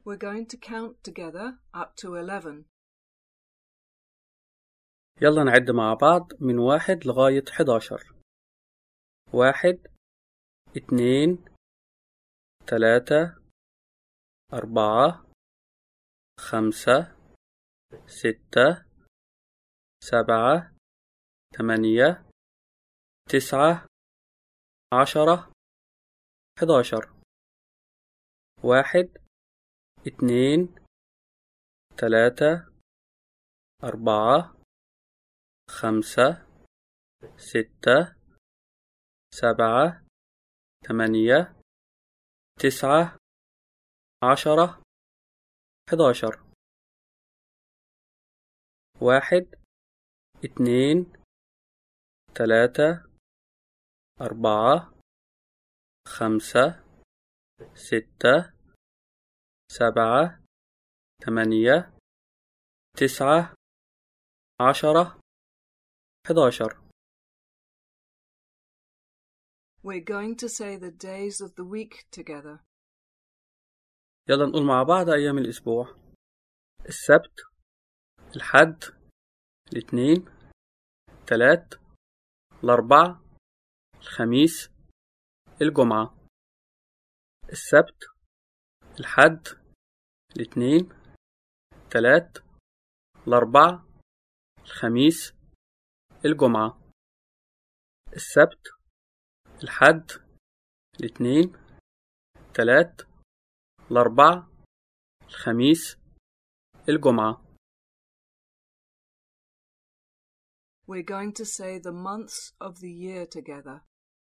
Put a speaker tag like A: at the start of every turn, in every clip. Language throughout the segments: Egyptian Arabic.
A: We're going to count together up to 11.
B: يلا نعد مع بعض من واحد لغاية حداشر واحد اتنين تلاتة أربعة خمسة ستة سبعة ثمانية تسعة عشرة حداشر واحد اتنين تلاتة أربعة خمسة ستة سبعة ثمانية تسعة عشرة حداشر واحد اتنين تلاتة أربعة خمسة ستة سبعة ثمانية تسعة عشرة حداشر
A: We're going to say the days of the week together.
B: يلا نقول مع بعض أيام الأسبوع السبت الحد الاثنين تلات الأربع الخميس الجمعة السبت الحد الاثنين تلات الأربع الخميس الجمعة السبت الحد الاثنين تلات الأربع الخميس الجمعة
A: We're going to say the months of the year together.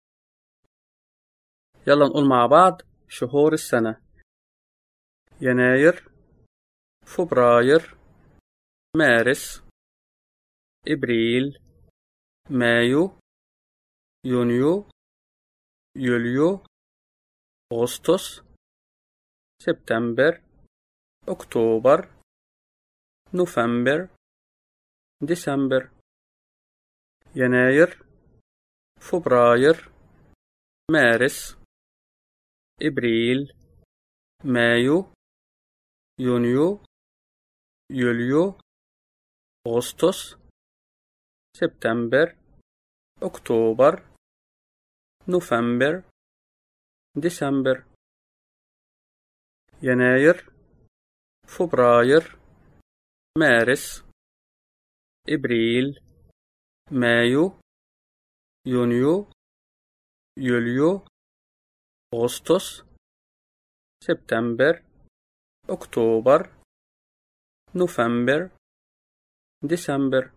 B: يلا نقول مع بعض شهور السنة يناير فبراير مارس إبريل مايو يونيو يوليو أغسطس سبتمبر أكتوبر نوفمبر ديسمبر يناير فبراير مارس إبريل مايو يونيو يوليو أغسطس سبتمبر أكتوبر نوفمبر ديسمبر يناير فبراير مارس إبريل مايو يونيو يوليو أغسطس سبتمبر أكتوبر نوفمبر ديسمبر